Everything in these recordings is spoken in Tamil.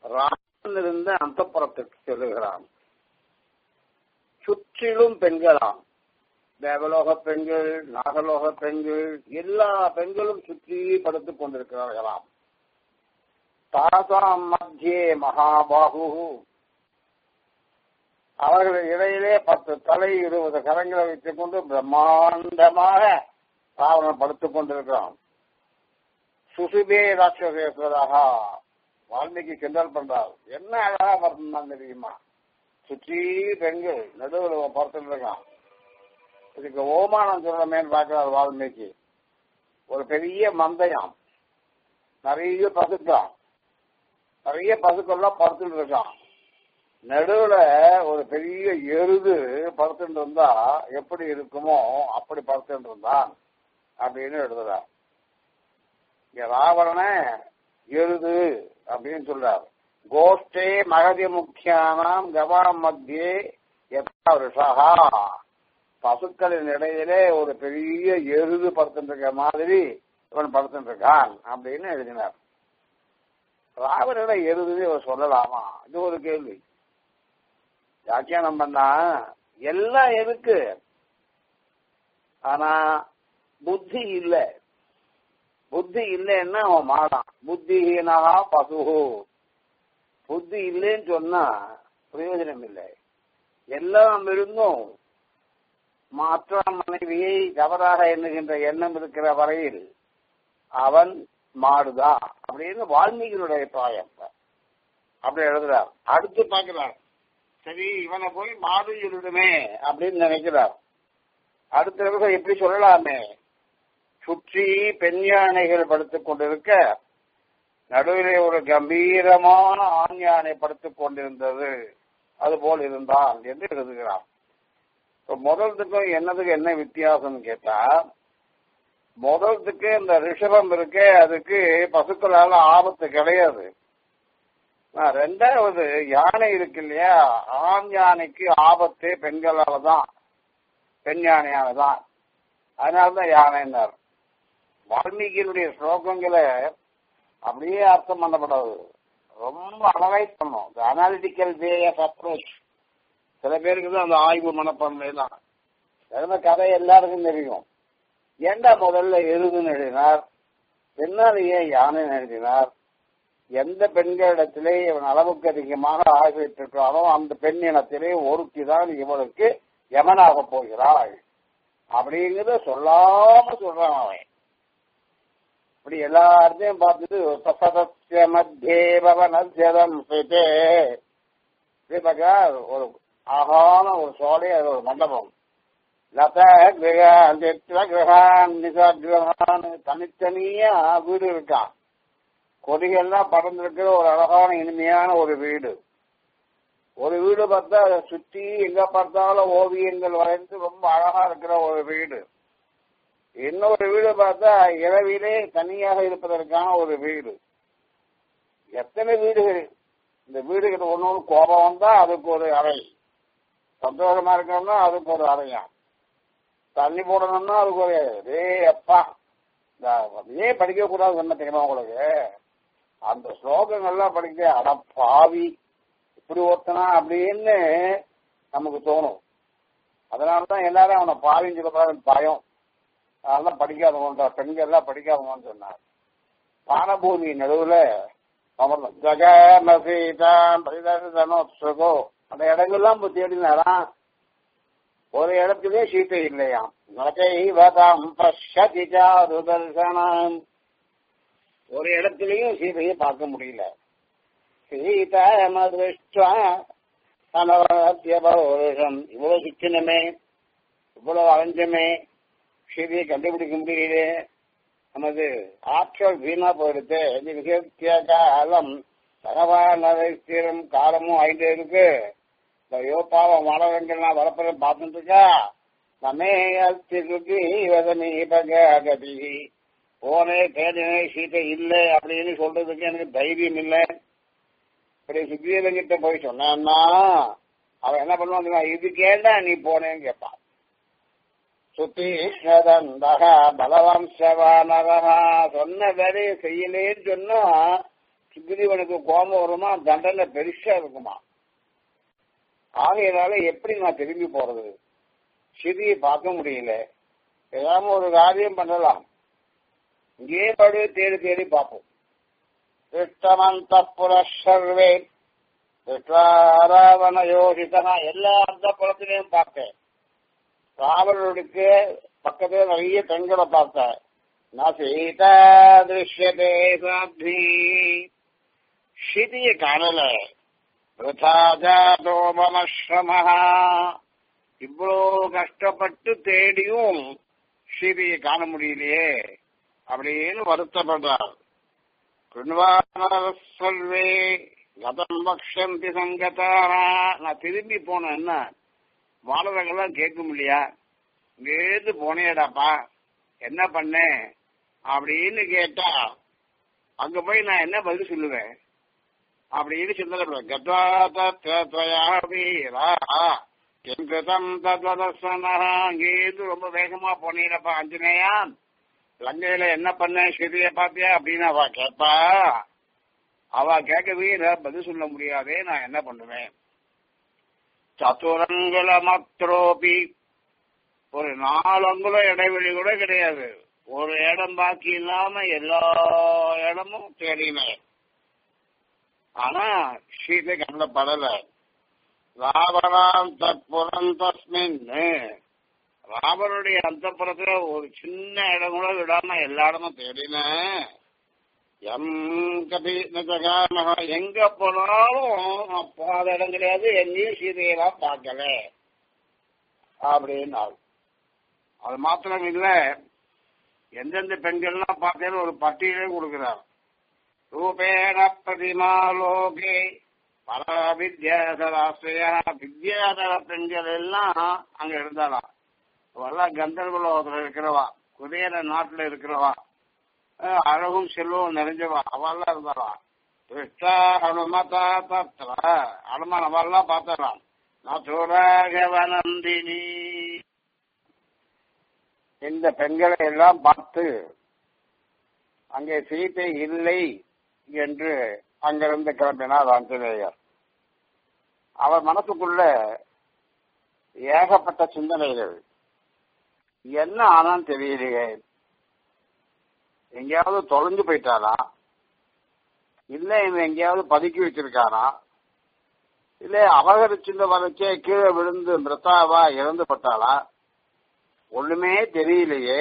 ராமன் இருந்த அந்தப்புறத்துக்கு செல்லுகிறான் சுற்றிலும் பெண்களாம் தேவலோக பெண்கள் நாகலோக பெண்கள் எல்லா பெண்களும் சுற்றி படுத்துக் கொண்டிருக்கிறார்களாம் தாசாம் மத்தியே மகாபாகு அவர்கள் இடையிலே பத்து தலை இருபது கரங்களை வைத்துக் கொண்டு பிரம்மாண்டமாக ராவணன் படுத்துக் கொண்டிருக்கிறான் சுசுபே ராட்சசேஸ்வராக வால்மீகி கிண்டல் பண்றார் என்ன அழகா படுத்திருந்தான் தெரியுமா சுற்றி பெண்கள் நடுவில் படுத்துட்டு இருக்கான் இதுக்கு ஓமானம் சொல்லணுமேன்னு பார்க்கிறார் வால்மீகி ஒரு பெரிய மந்தயம் நிறைய பசுக்கள் நிறைய பசுக்கள்லாம் படுத்துட்டு இருக்கான் நடுவுல ஒரு பெரிய எருது படுத்துட்டு இருந்தா எப்படி இருக்குமோ அப்படி படுத்துட்டு இருந்தான் அப்படின்னு எழுதுறார் இங்க ராவண எருது அப்படின்னு சொல்றார் கோஷ்டே மகதி முக்கியானாம் கவாம் மத்தியே எத்தா ரிஷகா பசுக்களின் இடையிலே ஒரு பெரிய எருது படுத்துட்டு இருக்க மாதிரி இவன் படுத்துட்டு இருக்கான் அப்படின்னு எழுதினார் ராவணோட எருது இவர் சொல்லலாமா இது ஒரு கேள்வி வியாக்கியானம் பண்ணா எல்லாம் எதுக்கு ஆனா புத்தி இல்ல புத்தி இல்லைன்னா அவன் மாடான் புத்திஹீனா பசுகு புத்தி இல்லைன்னு சொன்னா பிரயோஜனம் இல்லை எல்லாம் இருந்தும் மாற்ற மனைவியை தவறாக எண்ணுகின்ற எண்ணம் இருக்கிற வரையில் அவன் மாடுதான் அப்படின்னு வால்மீகியுடைய தாயம் அப்படி எழுதுறார் அடுத்து பார்க்கிறார் சரி இவனை போய் மாடு சொல்லிடுமே அப்படின்னு நினைக்கிறார் அடுத்த நிமிஷம் எப்படி சொல்லலாமே சுற்றி பெண் யானைகள் படுத்துக் கொண்டிருக்க நடுவிலே ஒரு கம்பீரமான ஆண் யானை படுத்துக் கொண்டிருந்தது அதுபோல் இருந்தான் என்று எழுதுகிறான் முதல்த்துக்கும் என்னதுக்கு என்ன வித்தியாசம் கேட்டா முதல்த்துக்கு இந்த ரிஷபம் இருக்கு அதுக்கு பசுக்களால ஆபத்து கிடையாது ரெண்டாவது யானை இருக்கு இல்லையா ஆண் யானைக்கு ஆபத்து பெண்களால தான் பெண் யானையால தான் அதனாலதான் யானைன்னார் வால்மீகியினுடைய ஸ்லோகங்களை அப்படியே அர்த்தம் பண்ணப்படாது ரொம்ப அனலைஸ் பண்ணும் அனாலிட்டிக்கல் வே ஆஃப் அப்ரோச் சில பேருக்கு தான் அந்த ஆய்வு மனப்பான்மை தான் எழுந்த கதை எல்லாருக்கும் தெரியும் ஏண்டா முதல்ல எருதுன்னு எழுதினார் பின்னால் ஏன் யானை எழுதினார் எந்த பெண்களிடத்திலே இவன் அளவுக்கு அதிகமாக ஆகிவிட்டிருக்கிறானோ அந்த பெண் இனத்திலே ஒருத்தி தான் இவளுக்கு யமனாக போகிறாள் அப்படிங்கிறத சொல்லாம சொல்றான் அவன் இப்படி எல்லாத்தையும் பார்த்துட்டு சசதஸ்ய மத்தியே பவனத்யதம் ஒரு அழகான ஒரு சோலை அது ஒரு மண்டபம் லத கிரகான் சித்திர கிரகான் நிசா கிரகான் தனித்தனியா வீடு இருக்கான் கொடிகள்லாம் பறந்திருக்கிற ஒரு அழகான இனிமையான ஒரு வீடு ஒரு வீடு பார்த்தா அதை சுற்றி எங்க பார்த்தாலும் ஓவியங்கள் வரைந்து ரொம்ப அழகா இருக்கிற ஒரு வீடு இன்னொரு வீடு பார்த்தா இரவிலே தனியாக இருப்பதற்கான ஒரு வீடு எத்தனை வீடுகள் இந்த வீடுகள் ஒன்று ஒன்று கோபம் வந்தா அதுக்கு ஒரு அறை சந்தோஷமா இருக்கணும்னா அதுக்கு ஒரு அறையாம் தண்ணி போடணும்னா அதுக்கு ஒரு ஏ அப்பா ஏன் படிக்க கூடாது என்ன தெரியுமா உங்களுக்கு அந்த ஸ்லோகங்கள்லாம் படிக்க அட பாவி இப்படி ஒருத்தனா அப்படின்னு நமக்கு தோணும் அதனாலதான் எல்லாரும் அவனை பாவின்னு சொல்லக்கூடாது பயம் அதெல்லாம் படிக்காதவங்க பெண்கள் எல்லாம் படிக்காதவங்கன்னு சொன்னார் பானபூமி நடுவுல அமர்ந்தோம் ஜகம சீதாம் பரிதனோத்சகோ அந்த இடங்கள்லாம் போய் தேடினாராம் ஒரு இடத்திலே சீத்தை இல்லையாம் நகைவதாம் பஷதி சாரு தர்சனம் ஒரு இடத்துலயும் சீதையை பார்க்க முடியல சீதமதிருஷ்டா அனவத்தியபௌருஷம் இவ்வளவு சுற்றினமே இவ்வளவு அலைஞ்சமே சீதையை கண்டுபிடிக்க முடியல நமது ஆற்றல் வீணா போயிடுது விசேத்திய காலம் தகவல் காலமும் ஆயிட்டே இருக்கு ஐயோ பாவம் மாணவர்கள் வரப்பதை பார்த்துட்டு இருக்கா நமே அத்திருக்கு வதனி பகதி போனே தேடினே சீட்டை இல்லை அப்படின்னு சொல்றதுக்கு எனக்கு தைரியம் இல்லை இப்படி சுக்ரீவன் கிட்ட போய் சொன்னான்னா அவன் என்ன பண்ணுவான் இது கேட்டா நீ போனேன்னு கேட்பான் சுத்தீஷதந்தக பலவம்சவானரா சொன்ன வேலையை செய்யலேன்னு சொன்னா சுக்ரீவனுக்கு கோபம் வருமா தண்டனை பெருசா இருக்குமா ஆகையினால எப்படி நான் திரும்பி போறது சிதியை பார்க்க முடியல ஏதாவது ஒரு காரியம் பண்ணலாம் இங்கே படு தேடி தேடி பார்ப்போம் திருஷ்டமந்த புரஷர்வே ராவண யோகிதனா எல்லா அந்த புறத்திலையும் பார்த்தேன் ராவணனுக்கு பக்கத்துல நிறைய பெண்களை பார்த்தேன் நான் சீதா திருஷ்யதே சாத்வி சிதிய காணல விரதாஜாதோமஸ்ரமஹா இவ்வளோ கஷ்டப்பட்டு தேடியும் சீதையை காண முடியலையே அப்படின்னு வருத்தப்படுறார் சொல்வே கதம் பக்ஷந்தி சங்கதாரா நான் திரும்பி போனேன் என்ன வானவங்கெல்லாம் கேட்க முடியா இங்கேருந்து போனேடாப்பா என்ன பண்ணேன் அப்படின்னு கேட்டா அங்க போய் நான் என்ன பதில் சொல்லுவேன் அப்படின்னு சிந்தனை கத்வா தத்வயா வீரா எங்கிருதம் தத்வதர்சனா அங்கேருந்து ரொம்ப வேகமா போனீங்கப்பா அஞ்சனேயா லங்கையில என்ன பண்ண ஸ்ருதிய பாத்தியா அப்படின்னு அவ கேட்பா அவ கேட்க வீர பதில் சொல்ல முடியாதே நான் என்ன பண்ணுவேன் சதுரங்குல மத்ரோபி ஒரு நாலு அங்குலம் இடைவெளி கூட கிடையாது ஒரு இடம் பாக்கி இல்லாம எல்லா இடமும் தேடினேன் ஆனா சீதை கவலைப்படல ராவணாம் தற்புறம் தஸ்மின் ராவனுடைய அந்த புறத்துல ஒரு சின்ன இடம் கூட விடாம எல்லா இடமும் தேடினேன் எம் கபி நஜகாம எங்க போனாலும் போகாத இடம் கிடையாது எங்கேயும் சீதையெல்லாம் பார்க்கல அப்படின்னு அது மாத்திரம் இல்ல எந்தெந்த பெண்கள்லாம் பார்த்தேன்னு ஒரு பட்டியலே கொடுக்கிறார் ரூபேண பிரதிமா லோகே பல வித்யாதராசிரிய வித்யாதர பெண்கள் எல்லாம் அங்க இருந்தாலாம் அவெல்லாம் கந்தர்வலோகத்துல இருக்கிறவா குதிர நாட்டுல இருக்கிறவா அழகும் செல்வம் நிறைஞ்சவா அவெல்லாம் இருந்தாளா கிருஷ்ணா ஹனுமதா தத்ர ஹனுமான் அவெல்லாம் பார்த்தலாம் நதுராகவனந்தினி இந்த பெண்களை எல்லாம் பார்த்து அங்கே சீத்தை இல்லை என்று அங்கிருந்து கிளம்பினார் ஆஞ்சநேயர் அவர் மனசுக்குள்ள ஏகப்பட்ட சிந்தனைகள் என்ன ஆனான்னு தெரியலையே எங்கேயாவது தொலைஞ்சு போயிட்டாரா இல்ல இவன் எங்கேயாவது பதுக்கி வச்சிருக்கானா இல்ல அபகரிச்சிருந்த வரைச்சே கீழே விழுந்து மிருத்தாவா இறந்து பட்டாளா ஒண்ணுமே தெரியலையே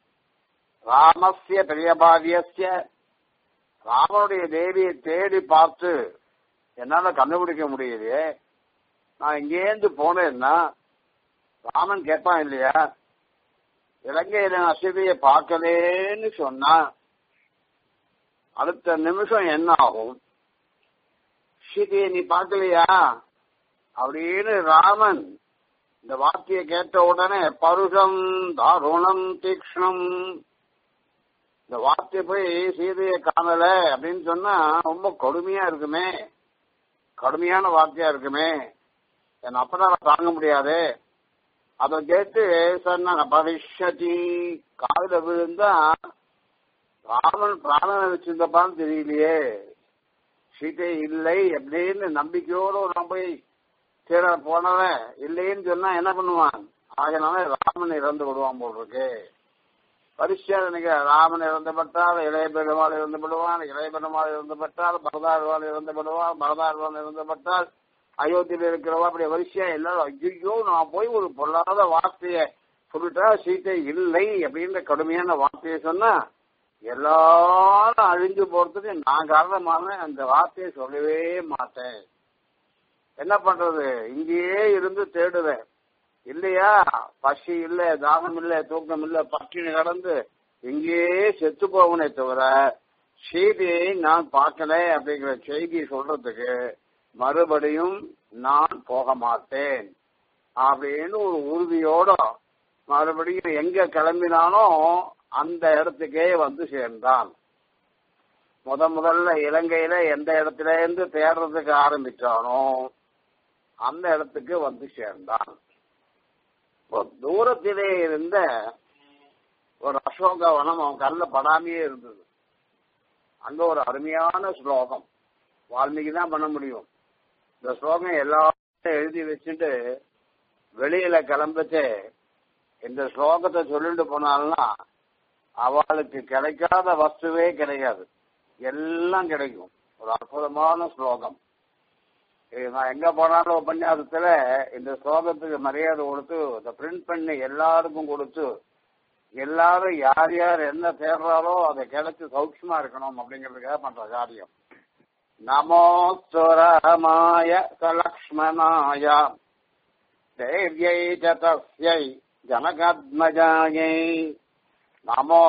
ராமஸ்ய பிரியபாதியஸ்ய ராமனுடைய தேவியை தேடி பார்த்து என்னால கண்டுபிடிக்க முடியலையே நான் இங்கேருந்து போனேன்னா ராமன் கேட்பான் இல்லையா இலங்கையில நான் சீதையை பார்க்கலேன்னு சொன்னா அடுத்த நிமிஷம் என்ன ஆகும் சீதையை நீ பார்க்கலையா அப்படின்னு ராமன் இந்த வார்த்தையை கேட்ட உடனே பருஷம் தாருணம் தீக்ஷ்ணம் இந்த வார்த்தை போய் சீதையை காணல அப்படின்னு சொன்னா ரொம்ப கொடுமையா இருக்குமே கடுமையான வார்த்தையா இருக்குமே என் அப்பனால தாங்க முடியாது அதை கேட்டு சொன்ன பவிஷ்யதி காதுல விழுந்தா ராமன் பிராணனை வச்சிருந்தப்பான்னு தெரியலையே சீதை இல்லை அப்படின்னு நம்பிக்கையோடு நான் போய் சீர போனவன் இல்லைன்னு சொன்னா என்ன பண்ணுவான் ஆகினால ராமன் இறந்து விடுவான் போல் இருக்கு பரிசோதனைக்கு ராமன் இறந்துபட்டால் இளைய பெருமாள் இறந்து விடுவான் இளைய பெருமாள் இறந்துபட்டால் பரதாழ்வான் இறந்து விடுவான் பரதாழ்வான் இறந்துபட்டால் அயோத்தியில் இருக்கிறவா அப்படி வரிசையா எல்லாரும் ஐயோ நான் போய் ஒரு பொல்லாத வார்த்தையை சொல்லிட்டா சீத்தை இல்லை அப்படின்ற கடுமையான வார்த்தையை சொன்னா எல்லாரும் அழிஞ்சு போறதுக்கு நான் காரணமான அந்த வார்த்தையை சொல்லவே மாட்டேன் என்ன பண்றது இங்கேயே இருந்து தேடுவேன் இல்லையா பசி இல்ல தாகம் இல்ல தூக்கம் இல்ல பட்டினி கடந்து இங்கேயே செத்து போவனே தவிர செய்தியை நான் பார்க்கல அப்படிங்கிற செய்தி சொல்றதுக்கு மறுபடியும் நான் போக மாட்டேன் அப்படின்னு ஒரு உறுதியோட மறுபடியும் எங்க கிளம்பினானோ அந்த இடத்துக்கே வந்து சேர்ந்தான் முத முதல்ல இலங்கையில எந்த இடத்துல இருந்து தேடுறதுக்கு ஆரம்பிச்சானோ அந்த இடத்துக்கு வந்து சேர்ந்தான் தூரத்திலே இருந்த ஒரு அசோக வனம் அவன் கல்ல படாமையே இருந்தது அங்க ஒரு அருமையான ஸ்லோகம் வால்மீகி தான் பண்ண முடியும் இந்த ஸ்லோகம் எல்லாரும் எழுதி வச்சுட்டு வெளியில கிளம்பிட்டு இந்த ஸ்லோகத்தை சொல்லிட்டு போனால்னா அவளுக்கு கிடைக்காத வஸ்துவே கிடைக்காது எல்லாம் கிடைக்கும் ஒரு அற்புதமான ஸ்லோகம் இது நான் எங்க போனாலும் உபன்யாசத்துல இந்த ஸ்லோகத்துக்கு மரியாதை கொடுத்து இதை பிரிண்ட் பண்ணி எல்லாருக்கும் கொடுத்து எல்லாரும் யார் யார் என்ன தேடுறாரோ அதை கிடைச்சு சௌக்கியமா இருக்கணும் அப்படிங்கிறதுக்காக பண்ற காரியம் நமோ சுரமாய சலக்ஷ்மணாய தைரியை தஸ்யை ஜனகாத்மஜாயை நமோ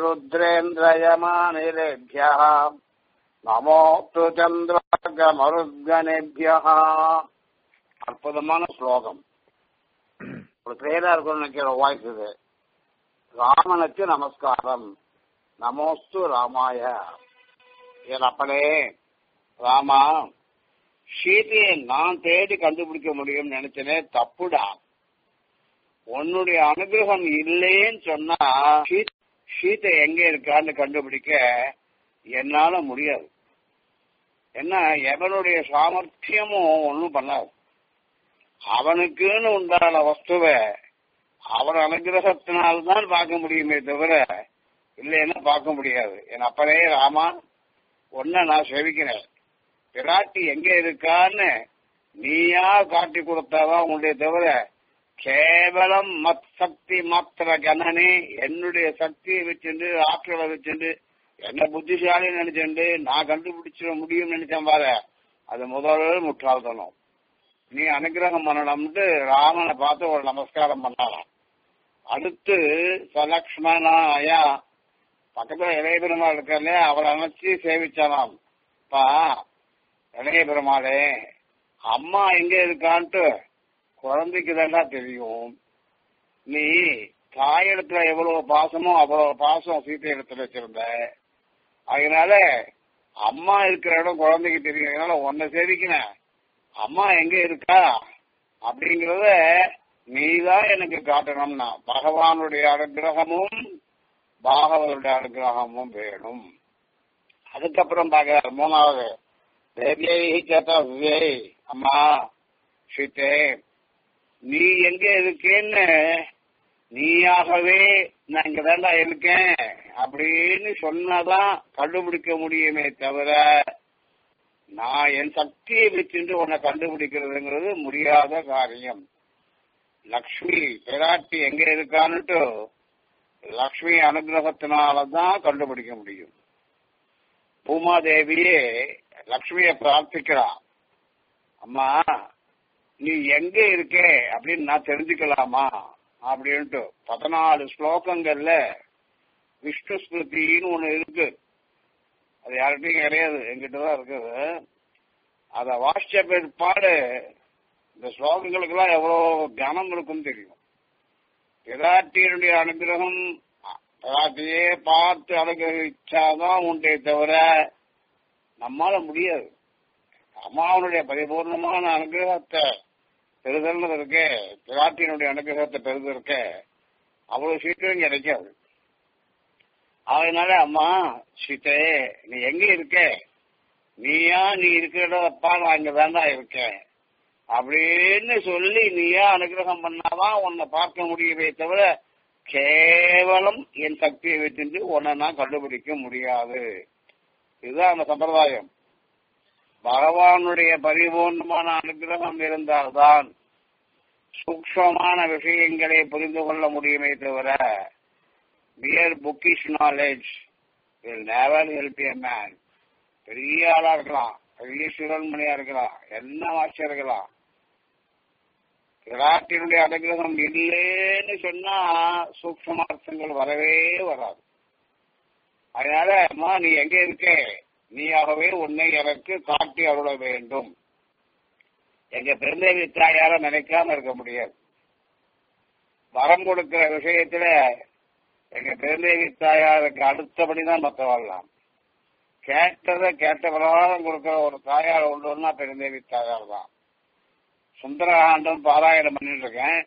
ருத்ரேந்திரயமானிலேभ्य நமோ து சந்திரகமருத்கனேபிய அற்புதமான ஸ்லோகம் ஒரு பேரா இருக்கும்னு நினைக்கிற வாய்ஸ் இது ராமனுக்கு நமஸ்காரம் நமோஸ்து ராமாய என் அப்பனே ராமா சீதையை நான் தேடி கண்டுபிடிக்க முடியும்னு நினைச்சனே தப்புடா உன்னுடைய அனுகிரகம் இல்லைன்னு சொன்னா சீத்தை எங்க இருக்கான்னு கண்டுபிடிக்க என்னால முடியாது என்ன எவனுடைய சாமர்த்தியமும் ஒன்றும் பண்ணாது அவனுக்குன்னு உண்டான வஸ்துவை அவன் அனுகிரகத்தினால்தான் பார்க்க முடியுமே தவிர இல்லைன்னா பார்க்க முடியாது என் அப்பனே ராமா ஒன்ன நான் செவிக்கிறேன் பிராட்டி எங்க இருக்கான்னு நீயா காட்டி கொடுத்தாதான் உன்னுடைய தவிர கேவலம் மத் சக்தி மாத்திர கணனே என்னுடைய சக்தியை வச்சுண்டு ஆற்றலை வச்சுண்டு என்ன புத்திசாலி நினைச்சுண்டு நான் கண்டுபிடிச்சிட முடியும்னு நினைச்சேன் பாரு அது முதல் முட்டாள்தனம் நீ அனுகிரகம் பண்ணணும்ட்டு ராமனை பார்த்து ஒரு நமஸ்காரம் பண்ணலாம் அடுத்து சலக்ஷ்மணாயா பக்கத்துல இளைய பெருமாள் இருக்காரு அவரை அமைச்சு சேவிச்சாலாம் பா இளைய பெருமாளே அம்மா எங்க இருக்கான்ட்டு குழந்தைக்கு தாண்டா தெரியும் நீ தாயிடத்துல எவ்வளவு பாசமோ அவ்வளவு பாசம் சீத்தை இடத்துல வச்சிருந்த அதனால அம்மா இருக்கிற இடம் குழந்தைக்கு தெரியும் அதனால உன்னை சேவிக்கினேன் அம்மா எங்க இருக்கா அப்படிங்கறத நீதான் எனக்கு காட்டணும்னா பகவானுடைய அனுகிரகமும் பாகவனுடைய அனுகிரகமும் வேணும் அதுக்கப்புறம் பாக்கிறார் மூணாவது தேவியை சதவ்யை அம்மா சீத்தே நீ எங்க இருக்கேன்னு நீயாகவே நான் இங்க தாண்டா இருக்கேன் அப்படின்னு சொன்னாதான் கண்டுபிடிக்க முடியுமே தவிர நான் என் சக்தியை வச்சுட்டு உன்னை கண்டுபிடிக்கிறதுங்கிறது முடியாத காரியம் லக்ஷ்மி பிராட்டி எங்க இருக்கான்னுட்டு லக்ஷ்மி அனுகிரகத்தினாலதான் கண்டுபிடிக்க முடியும் பூமாதேவியே லக்ஷ்மிய பிரார்த்திக்கிறான் அம்மா நீ எங்க இருக்கே அப்படின்னு நான் தெரிஞ்சுக்கலாமா அப்படின்ட்டு பதினாலு ஸ்லோகங்கள்ல விஷ்ணு ஸ்மிருதின்னு ஒண்ணு இருக்கு அது யார்கிட்டையும் கிடையாது எங்கிட்டதான் இருக்குது அத வாசிச்ச பிற்பாடு இந்த ஸ்லோகங்களுக்கெல்லாம் எவ்வளவு கனம் இருக்குன்னு தெரியும் பிராட்டியனுடைய அனுகிரகம் பிராட்டியே பார்த்து அனுகிரகிச்சாதான் உண்டே தவிர நம்மால முடியாது அம்மாவனுடைய பரிபூர்ணமான அனுகிரகத்தை பெறுதல்னு இருக்கே பிராட்டியினுடைய அனுகிரகத்தை பெறுதல் இருக்க அவ்வளவு சீக்கிரம் கிடைக்காது அதனால அம்மா சீத்தே நீ எங்க இருக்க நீயா நீ இருக்கிறதப்பா நான் இங்க தாண்டா இருக்கேன் அப்படின்னு சொல்லி நீயா அனுகிரகம் பண்ணாதான் உன்னை பார்க்க முடியவே தவிர கேவலம் என் சக்தியை வச்சுட்டு உன்னை நான் கண்டுபிடிக்க முடியாது இதுதான் அந்த சம்பிரதாயம் பகவானுடைய பரிபூர்ணமான அனுகிரகம் இருந்தால்தான் சூக்ஷமான விஷயங்களை புரிந்து கொள்ள முடியுமே தவிர mere bookish knowledge will never help a man பெரிய ஆளா இருக்கலாம் பெரிய சிவன்மணியா இருக்கலாம் என்ன வாட்சியா இருக்கலாம் விராட்டினுடைய அனுகிரகம் இல்லைன்னு சொன்னா சூக்ஷமார்த்தங்கள் வரவே வராது அதனால அம்மா நீ எங்க இருக்க நீயாகவே உன்னை எனக்கு காட்டி அருள வேண்டும் எங்க பெருந்தேவி தாயார நினைக்காம இருக்க முடியாது வரம் கொடுக்கிற விஷயத்துல எங்க பெருந்தேவி தாயாருக்கு அடுத்தபடிதான் மத்த வரலாம் கேட்டதை கேட்ட பிரகாரம் கொடுக்கிற ஒரு தாயார் உண்டுன்னா பெருந்தேவி தாயார் தான் சுந்தரகாண்டம் பாராயணம் பண்ணிட்டு இருக்கேன்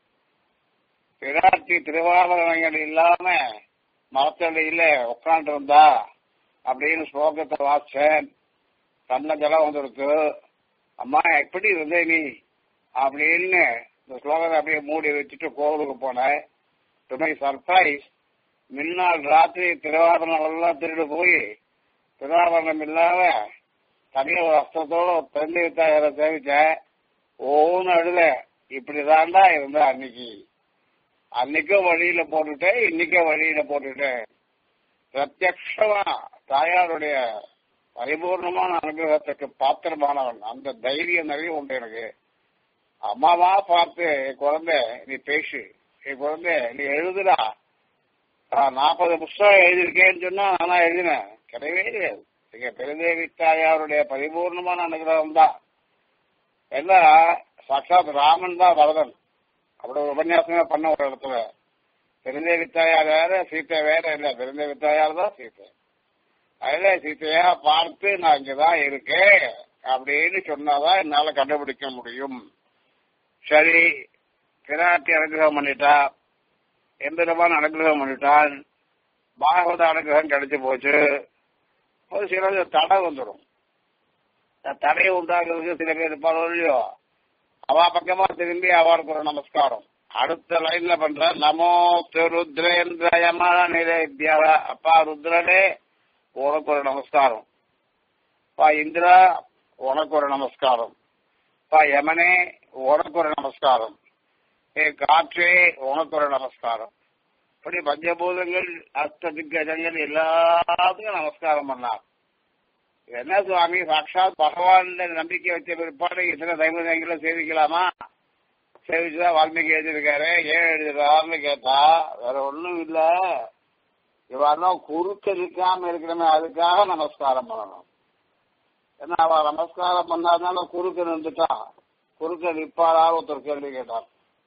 பிராட்டி திருவாபரணங்கள் இல்லாம மரத்தடியில உட்காந்து இருந்தா அப்படின்னு ஸ்லோகத்தை வாசிச்சேன் கண்ண ஜலம் வந்துருக்கு அம்மா எப்படி இருந்த நீ அப்படின்னு இந்த ஸ்லோகத்தை அப்படியே மூடி வச்சுட்டு கோவிலுக்கு போனேன் டு மை சர்ப்ரைஸ் முன்னாள் ராத்திரி திருவாபரணம் எல்லாம் திருடு போய் திருவாபரணம் இல்லாம தனிய வஸ்திரத்தோட பெண்ணு வித்தாயிர சேவிச்சேன் ஓன்னு அழுத இப்படிதான்டா இருந்த அன்னைக்கு அன்னைக்கும் வழியில போட்டுட்டேன் இன்னைக்கும் வழியில போட்டுட்டேன் பிரத்யக்ஷமா தாயாருடைய பரிபூர்ணமான அனுகிரகத்துக்கு பாத்திரமானவன் அந்த தைரியம் நிறைய உண்டு எனக்கு அம்மாவா பார்த்து என் குழந்தை நீ பேசு என் குழந்தை நீ எழுதுடா நாற்பது புஸ்தகம் எழுதியிருக்கேன்னு சொன்னா நானா எழுதினேன் கிடையவே கிடையாது எங்க பெருந்தேவி தாயாருடைய பரிபூர்ணமான அனுகிரகம் தான் என்ன சாட்சாத் ராமன் தான் வரதன் அப்படி ஒரு உபன்யாசமே பண்ண ஒரு இடத்துல பெருந்தேவி தாயார் வேற சீத்தை வேற இல்ல பெருந்தேவி தாயார் தான் சீத்தை அதுல சீத்தையா பார்த்து நான் இங்கதான் இருக்கேன் அப்படின்னு சொன்னாதான் என்னால கண்டுபிடிக்க முடியும் சரி பிராட்டி அனுகிரகம் பண்ணிட்டா எந்திரமான அனுகிரகம் பண்ணிட்டான் பாகவத அனுகிரகம் கிடைச்சு போச்சு ஒரு சில தடை வந்துடும் தடையை உண்டாக்குறதுக்கு சில பேர் இருப்பாரோ இல்லையோ அவ பக்கமா திரும்பி அவருக்கு ஒரு நமஸ்காரம் அடுத்த லைன்ல பண்ற நமோ ருத்ரேந்திரயமான நிலைபியா அப்பா ருத்ரனே உனக்கு ஒரு நமஸ்காரம் பா இந்திரா உனக்கு ஒரு நமஸ்காரம் பா யமனே உனக்கு ஒரு நமஸ்காரம் ஏ காற்றே உனக்கு ஒரு நமஸ்காரம் இப்படி பஞ்சபூதங்கள் அஷ்ட திக்கஜங்கள் எல்லாத்துக்கும் நமஸ்காரம் பண்ணார் என்ன சுவாமி சாட்சாத் பகவான் நம்பிக்கை வச்ச பிற்பாடு இத்தனை தைமதங்களை சேவிக்கலாமா சேவிச்சுதான் வால்மீகி எழுதியிருக்காரு ஏன் எழுதிருக்காருன்னு கேட்டா வேற ஒண்ணும் இல்ல இவெல்லாம் குறுக்க நிற்காம இருக்கணுமே அதுக்காக நமஸ்காரம் பண்ணணும் ஏன்னா அவ நமஸ்காரம் பண்ணாதனால குறுக்க நின்றுட்டான் குறுக்க நிற்பாரா ஒருத்தர் கேள்வி கேட்டார்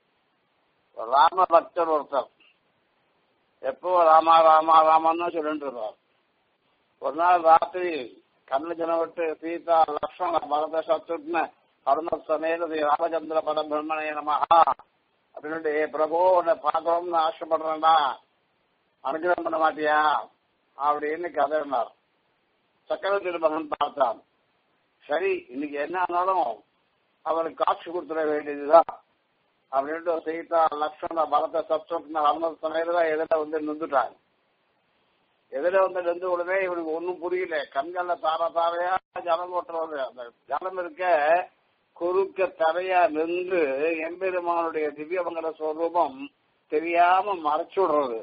ராம பக்தர் ஒருத்தர் எப்போ ராமா ராமா ராமான்னு சொல்லிட்டு இருந்தார் ஒரு நாள் ராத்திரி கண்ணு ஜனம் விட்டு சீதா லக்ஷ்மண பரத சத்ருக்ன அருண சமேத ஸ்ரீ ராமச்சந்திர பத பிரம்மணே நமஹா அப்படின்னு ஏ பிரபு உன்னை பார்க்கணும்னு ஆசைப்படுறேன்டா அனுகிரகம் பண்ண மாட்டியா அப்படின்னு கதறினார் சக்கரவர்த்தி மகன் பார்த்தான் சரி இன்னைக்கு என்ன ஆனாலும் அவனுக்கு காட்சி கொடுத்துட வேண்டியதுதான் அப்படின்ட்டு சீதா லக்ஷ்மண பரத சத்ருக்ன அருண சமேத எதிர வந்து நின்றுட்டாங்க எதிர வந்து நின்று உடனே இவனுக்கு ஒன்னும் புரியல கண்கள்ல தார தாரையா ஜலம் ஓட்டுறது அந்த ஜலம் இருக்க குறுக்க தரையா நின்று எம்பெருமானுடைய திவ்யமங்கல ஸ்வரூபம் தெரியாம மறைச்சு விடுறது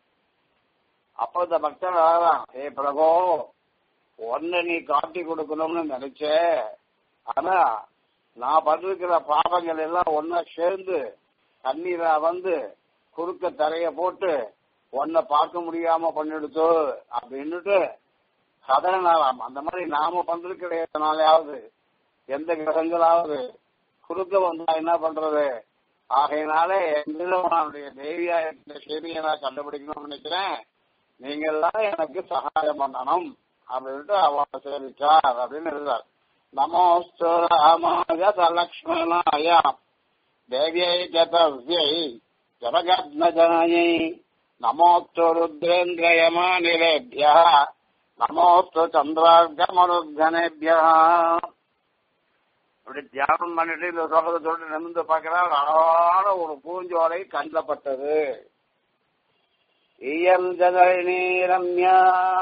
அப்ப இந்த பக்தன் அழகான் ஏ பிரபோ ஒன்ன நீ காட்டி கொடுக்கணும்னு நினைச்ச ஆனா நான் பண்ணிருக்கிற பாவங்கள் எல்லாம் ஒன்னா சேர்ந்து தண்ணீரா வந்து குறுக்க தரைய போட்டு உன்னை பார்க்க முடியாம பண்ணிடுச்சு அப்படின்னுட்டு சதனாலாம் அந்த மாதிரி நாம பண்றதுனாலையாவது எந்த கிரகங்களாவது குறுக்க வந்தா என்ன பண்றது ஆகையினாலே எங்களுடைய தேவியா இருக்கிற செய்தியை நான் கண்டுபிடிக்கணும்னு நினைக்கிறேன் நீங்க எல்லாம் எனக்கு சகாயம் பண்ணணும் அப்படின்ட்டு அவ சேவிச்சார் அப்படின்னு இருந்தார் நமோஸ்து ராமாய லக்ஷ்மணாய தேவியை ஜதவ்யை ஜனகத்னஜாயை நமோஸ்து ருத்ரேந்திரயமானிலேபிய நமோஸ்து சந்திரார்கமருத்தனேபிய இப்படி தியானம் பண்ணிட்டு இந்த சோகத்தை சொல்லிட்டு நிமிந்து பார்க்கிறா அழகான ஒரு பூஞ்சோலை கண்டப்பட்டது இயம் ஜனனி ரம்யா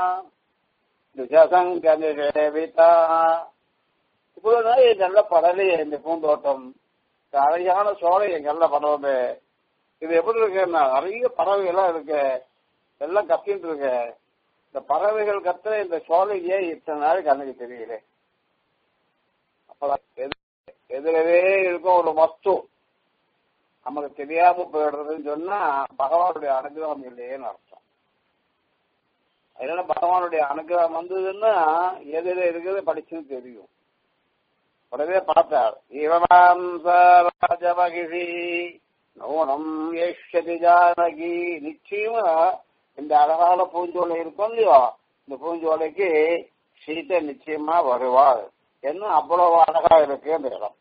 துஜசங்க நிஷேவிதா இவ்வளவு நாள் என் நல்ல படலையே இந்த பூந்தோட்டம் இந்த அழகான சோலை என் நல்ல படமே இது எப்படி இருக்குன்னா நிறைய பறவைகள்லாம் இருக்கு எல்லாம் கத்திட்டு இருக்கு இந்த பறவைகள் கத்துற இந்த சோலை ஏன் இத்தனை நாளைக்கு கண்ணுக்கு தெரியல அப்பதான் எது- எதிரவே இருக்கும் ஒரு வஸ்து நமக்கு தெரியாம போயிடுறதுன்னு சொன்னா பகவானுடைய அனுகிரகம் இல்லையேன்னு அர்த்தம் அதனால பகவானுடைய அனுகிரகம் வந்ததுன்னா எதிர இருக்கிறது படிச்சுன்னு தெரியும் உடனே பார்த்தார் இவமாம் ராஜமகிஷி நூனம் ஏஷதி ஜானகி நிச்சயமா இந்த அழகான பூஞ்சோலை இருக்கும் இல்லையோ இந்த பூஞ்சோலைக்கு சீதை நிச்சயமா வருவாள் என்ன அவ்வளவு அழகா இருக்கு அந்த இடம்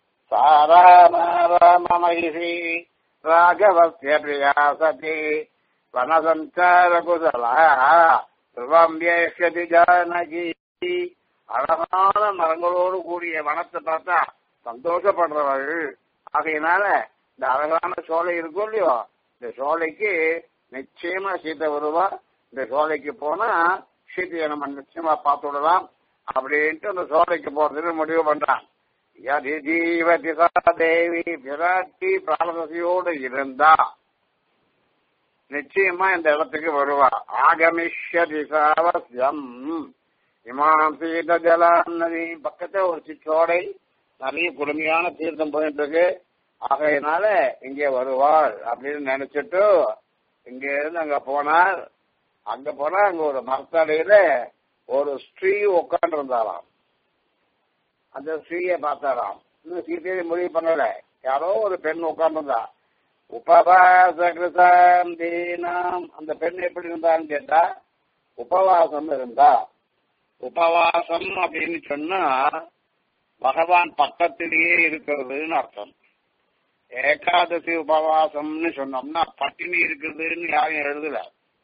சாராமகிஷி ராகவசிய பிரியா சதி வனசஞ்சார குசலா ध्रुवम् येष्यति जानकी அழகான மரங்களோடு கூடிய வனத்தை பார்த்தா சந்தோஷப்படுறவர்கள் ஆகையினால இந்த அழகான சோலை இருக்கும் இல்லையோ இந்த சோலைக்கு நிச்சயமா சீதை வருவா இந்த சோலைக்கு போனா சீதையை நம்ம நிச்சயமா பார்த்து விடலாம் அப்படின்ட்டு அந்த சோலைக்கு போறதுன்னு முடிவு பண்றான் யதி ஜீவதி சா தேவி விராட்டி பிராணதசையோடு இருந்தா நிச்சயமா இந்த இடத்துக்கு வருவா ஆகமிஷ்யதி சாவசியம் இமாம் சீத ஜலாம் நதி பக்கத்துல ஒரு சிற்றோடை நிறைய குடுமையான தீர்த்தம் போயிட்டு இருக்கு ஆகையினால இங்கே வருவாள் அப்படின்னு நினைச்சிட்டு இங்க இருந்து அங்க போனார் அங்க போனா அங்க ஒரு மரத்தடையில ஒரு ஸ்ரீ உட்காந்து இருந்தாராம் அந்த ஸ்ரீயை பார்த்தாராம் இன்னும் சீத்தையை முடிவு பண்ணல யாரோ ஒரு பெண் உட்கார்ந்துருந்தா உபவாசம் தீனாம் அந்த பெண் எப்படி இருந்தான்னு கேட்டா உபவாசம் இருந்தா உபவாசம் அப்படின்னு சொன்னா பகவான் பக்கத்திலேயே இருக்கிறதுன்னு அர்த்தம் ஏகாதசி உபவாசம்னு சொன்னோம்னா பட்டினி இருக்கிறதுன்னு யாரும் எழுதல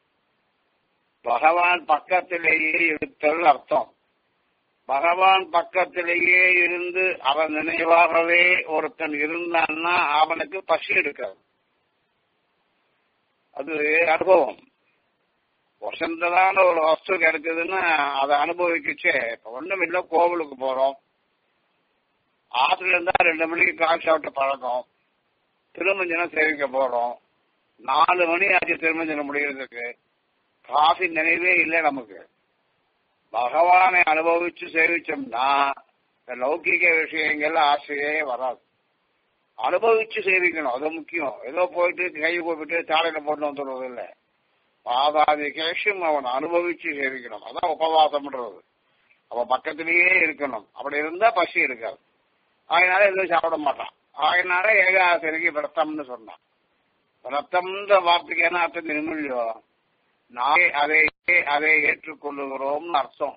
பகவான் பக்கத்திலேயே இருத்தல் அர்த்தம் பகவான் பக்கத்திலேயே இருந்து அவன் நினைவாகவே ஒருத்தன் இருந்தான்னா அவனுக்கு பசி எடுக்காது அது அனுபவம் வசந்ததான ஒரு வஸ்து கிடைக்குதுன்னா அதை அனுபவிக்குச்சே இப்ப ஒண்ணும் இல்ல கோவிலுக்கு போறோம் ஆத்துல இருந்தா ரெண்டு மணிக்கு கால் சாப்பிட்டு பழக்கம் திருமஞ்சனம் சேவிக்க போறோம் நாலு மணி ஆச்சு திருமஞ்சனம் முடிகிறதுக்கு காஃபி நினைவே இல்லை நமக்கு பகவானை அனுபவிச்சு சேவிச்சோம்னா இந்த லௌகிக விஷயங்கள்ல ஆசையே வராது அனுபவிச்சு சேவிக்கணும் அது முக்கியம் ஏதோ போயிட்டு கை போட்டு சாலையில போட்டு வந்துடுறது இல்லை பாதாதி கேஷம் அவன் அனுபவிச்சு சேவிக்கணும் அதான் உபவாசம்ன்றது அவன் பக்கத்திலேயே இருக்கணும் அப்படி இருந்தா பசி இருக்காது அதனால எதுவும் சாப்பிட மாட்டான் அதனால ஏகாசரிக்கு விரத்தம்னு சொன்னான் விரத்தம்ன்ற வார்த்தைக்கு என்ன அர்த்தம் தெரியுமில்லையோ நாளை அதை அதை ஏற்றுக்கொள்ளுகிறோம்னு அர்த்தம்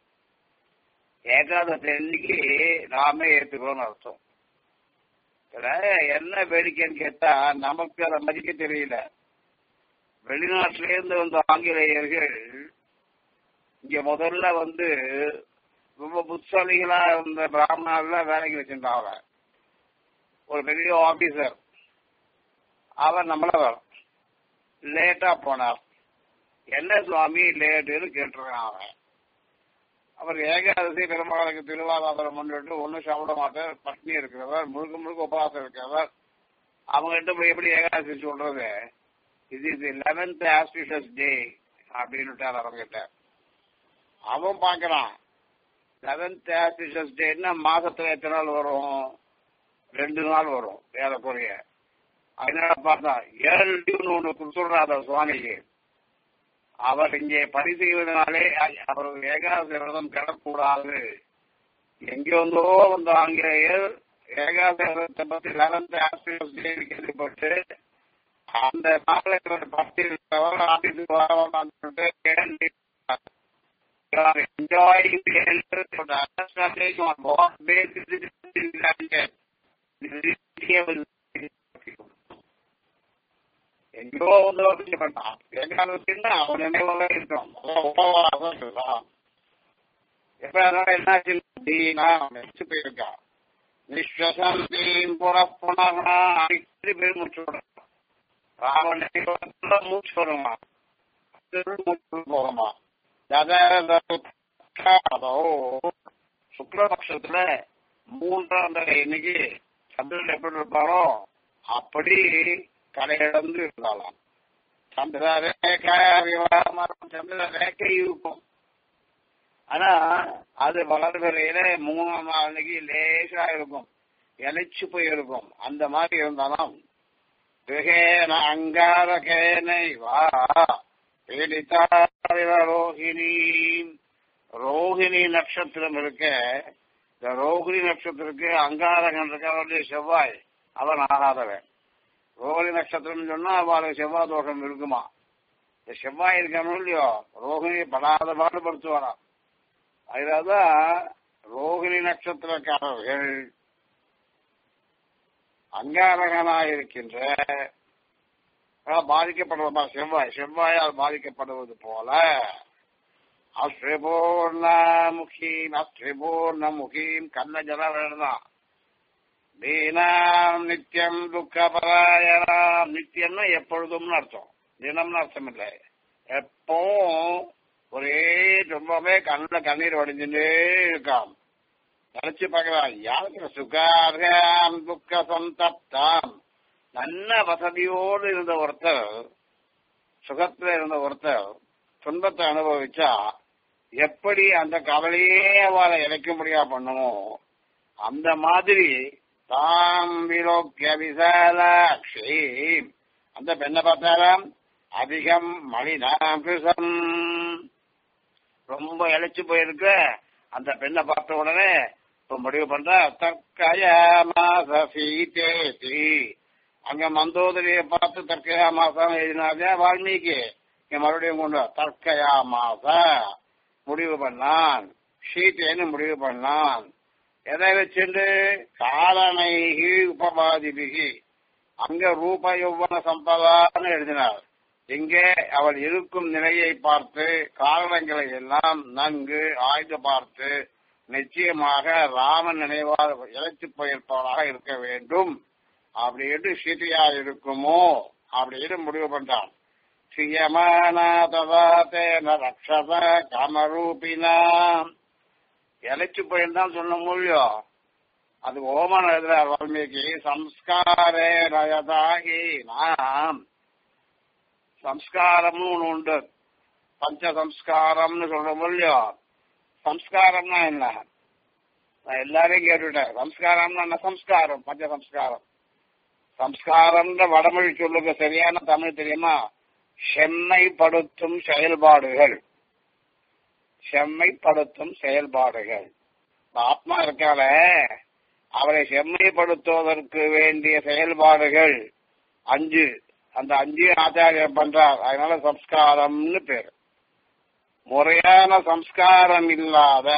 ஏகாதசி அன்னைக்கு நாமே ஏற்றுக்கிறோம்னு அர்த்தம் இதுல என்ன வேடிக்கைன்னு கேட்டா நமக்கு அதை மதிக்க தெரியல வெளிநாட்டில இருந்து வந்த ஆங்கிலேயர்கள் இங்க முதல்ல வந்து ரொம்ப புத்தாலிகளா இருந்த பிராமணர்லாம் வேலைக்கு வச்சிருந்தாங்க ஒரு பெரிய ஆபீசர் அவர் நம்மள லேட்டா போனார் என்ன சுவாமி லேட்டுன்னு கேட்டிருக்கான் அவன் அவர் ஏகாதசி பெருமாளுக்கு திருவாதாரம் முன்னிட்டு ஒன்றும் சாப்பிட மாட்டார் பட்னி இருக்கிறவர் முழுக்க முழுக்க உபவாசம் இருக்கிறவர் அவங்ககிட்ட போய் எப்படி ஏகாதசி சொல்றது இது இது லெவன்த் ஆஸ்பிஷஸ் டே அப்படின்னு அவங்ககிட்ட அவன் பாக்குறான் லெவன்த் ஆஸ்பிஷஸ் டேன்னா மாசத்துல எத்தனை நாள் வரும் ரெண்டு நாள் வரும் ஏறக்குறைய அதனால பார்த்தா ஏழு டியூன் ஒண்ணு கொடுத்துடுறாத சுவாமிக்கு அவர் இங்கே பணி செய்வதனாலே அவர் ஏகாதசி விரதம் பெறக்கூடாது எங்கிருந்தோ வந்த ஆங்கிலேயர் ஏகாதசி விரதத்தை பத்தி லெவன்த் ஆஸ்பிரஸ் டே கேள்விப்பட்டு அந்த நாளை இவர் பக்தி இருக்கிறவர் ஆபீஸுக்கு வரவான்னு enjoying the elders of the understanding on what basis it is granted. எங்கோ வந்து பண்ணான் ஏகாதசின்னா அவன் நினைவாக இருக்கும் உபவாசம் இருக்கலாம் எப்ப அதனால என்னாச்சு அப்படின்னா மெச்சு போயிருக்கான் நிஸ்வசந்தீன் புறப்புணர்னா அடிக்கடி பேர் மூச்சு விடுறான் ராவன் மூச்சு வருமா மூச்சு போகுமா சுக்லபக்ஷத்துல மூன்றாம் தடவை இன்னைக்கு சந்திரன் எப்படி இருப்பாரோ அப்படி கடையிழந்து இருந்தாலாம் சந்திர ரேகை சந்திர ரேகை இருக்கும் ஆனா அது வளர்வரையில மூணாம் அன்னைக்கு லேசா இருக்கும் இலைச்சு போயிருக்கும் அந்த மாதிரி இருந்தாலும் அங்காரகேனை வா ரோஹிணி ரோஹிணி நட்சத்திரம் இருக்க இந்த ரோஹிணி நட்சத்திரத்துக்கு அங்காரகன் இருக்க செவ்வாய் அவன் ஆகாதவன் ரோஹிணி நட்சத்திரம் சொன்னா அவளுக்கு செவ்வாய் தோஷம் இருக்குமா இந்த செவ்வாய் இருக்கணும் இல்லையோ ரோஹிணி படாத பாடுபடுத்துவாராம் அதுதான் ரோஹிணி நட்சத்திரக்காரர்கள் அங்காரகனாயிருக்கின்ற பாதிக்கப்படுறதா செவ்வாய் செவ்வாயால் பாதிக்கப்படுவது போல அஸ்ரிபூர்ணமுகீம் அஸ்ரிபூர்ணமுகீம் கண்ண ஜலம் தீனாம் நித்தியம் துக்கப்பராயணாம் நித்தியம்னா எப்பொழுதும்னு அர்த்தம் தினம்னு அர்த்தம் இல்லை எப்பவும் ஒரே ரொம்பவே கண்ணில் கண்ணீர் வடிஞ்சுட்டே இருக்காம் நினைச்சு பார்க்கலாம் யாருக்கு சுகார்காம் துக்க சந்தப்தாம் நல்ல வசதியோடு இருந்த ஒருத்தர் சுகத்துல இருந்த ஒருத்தர் துன்பத்தை அனுபவிச்சா எப்படி அந்த கவலையே அவளை இழைக்க முடியா பண்ணுமோ அந்த மாதிரி தாம் விலோக்கிய விசாலாட்சி அந்த பெண்ணை பார்த்தாராம் அதிகம் மலினாபிசம் ரொம்ப இழைச்சு போயிருக்க அந்த பெண்ணை பார்த்த உடனே இப்ப முடிவு பண்ற தற்கயா மாச சீதேசி அங்க மந்தோதரியை பார்த்து தற்கயா மாசம் எழுதினாதே வால்மீகி இங்க மறுபடியும் கொண்டு வா. தற்கயா மாச முடிவு பண்ணான் சீத்தேன்னு முடிவு பண்ணான் எதை வச்சுண்டு காலனைகி உபபாதிபிகி அங்க ரூப யௌவன சம்பதான்னு எழுதினார் இங்கே அவள் இருக்கும் நிலையை பார்த்து காரணங்களை எல்லாம் நன்கு ஆய்ந்து பார்த்து நிச்சயமாக ராமன் நினைவால் இழைத்து போயிருப்பவராக இருக்க வேண்டும் அப்படின்னு சீதையா இருக்குமோ அப்படின்னு முடிவு பண்றான் சியமானாதேன ரக்ஷத காமரூபினா இழைச்சு போயிருந்தான் சொல்ல முடியும் அது ஓமன் எழுதுறார் வால்மீகி சம்ஸ்காரே நயதாகி நாம் சம்ஸ்காரம்னு ஒண்ணு உண்டு பஞ்ச சம்ஸ்காரம்னு சொல்ற முடியும் சம்ஸ்காரம்னா என்ன நான் எல்லாரையும் கேட்டுட்டேன் சம்ஸ்காரம்னா என்ன சம்ஸ்காரம் பஞ்ச சம்ஸ்காரம் சம்ஸ்காரம்ன்ற வடமொழி சொல்லுங்க சரியான தமிழ் தெரியுமா செம்மைப்படுத்தும் செயல்பாடுகள் செம்மைப்படுத்தும் செயல்பாடுகள் இந்த ஆத்மா இருக்கால அவரை செம்மைப்படுத்துவதற்கு வேண்டிய செயல்பாடுகள் அஞ்சு அந்த அஞ்சு ஆச்சாரியர் பண்றார் அதனால சம்ஸ்காரம்னு பேர் முறையான சம்ஸ்காரம் இல்லாத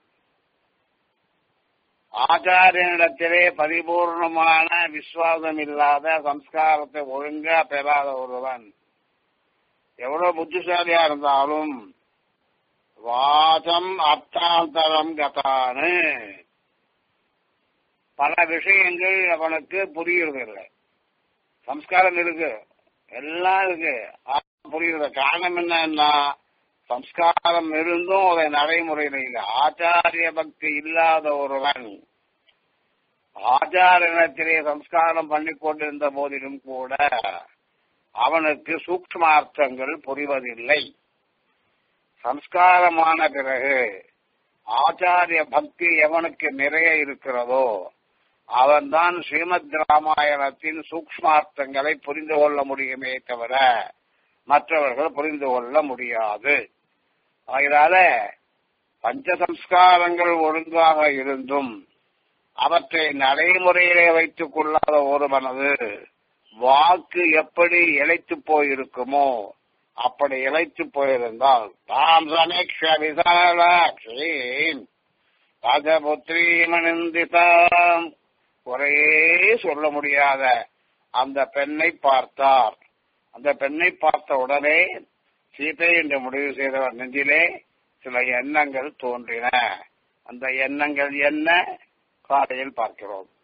ஆச்சாரியனிடத்திலே பரிபூர்ணமான விசுவாசம் இல்லாத சம்ஸ்காரத்தை ஒழுங்கா பெறாத ஒருவன் எவ்வளவு புத்திசாலியா இருந்தாலும் வாசம் அர்த்தாந்தரம் கதானு பல விஷயங்கள் அவனுக்கு புரியறதில்லை சம்ஸ்காரம் இருக்கு எல்லாம் இருக்கு ஆனா புரியுறது காரணம் என்னன்னா சம்ஸ்காரம் இருந்தும் அதை நடைமுறையில் இல்லை ஆச்சாரிய பக்தி இல்லாத ஒருவன் ஆச்சாரியனத்திலே சம்ஸ்காரம் பண்ணி கொண்டிருந்த போதிலும் கூட அவனுக்கு சூக்ஷ்மார்த்தங்கள் புரிவதில்லை சம்ஸ்காரமான பிறகு ஆச்சாரிய பக்தி எவனுக்கு நிறைய இருக்கிறதோ அவன்தான் ஸ்ரீமத் ராமாயணத்தின் சூக்ஷ்மார்த்தங்களை புரிந்து கொள்ள முடியுமே தவிர மற்றவர்கள் புரிந்து கொள்ள முடியாது அதனால பஞ்சசம்ஸ்காரங்கள் ஒழுங்காக இருந்தும் அவற்றை நடைமுறையிலே வைத்துக் கொள்ளாத ஒருவனது வாக்கு எப்படி இழைத்து போயிருக்குமோ அப்படி இழைத்து போயிருந்தால் தாம் சமீக்ஷ விசாலாட்சி ராஜபுத்திரி மணிந்திதாம் குறையே சொல்ல முடியாத அந்த பெண்ணை பார்த்தார் அந்த பெண்ணை பார்த்த உடனே சீதை என்று முடிவு செய்தவர் நெஞ்சிலே சில எண்ணங்கள் தோன்றின அந்த எண்ணங்கள் என்ன காலையில் பார்க்கிறோம்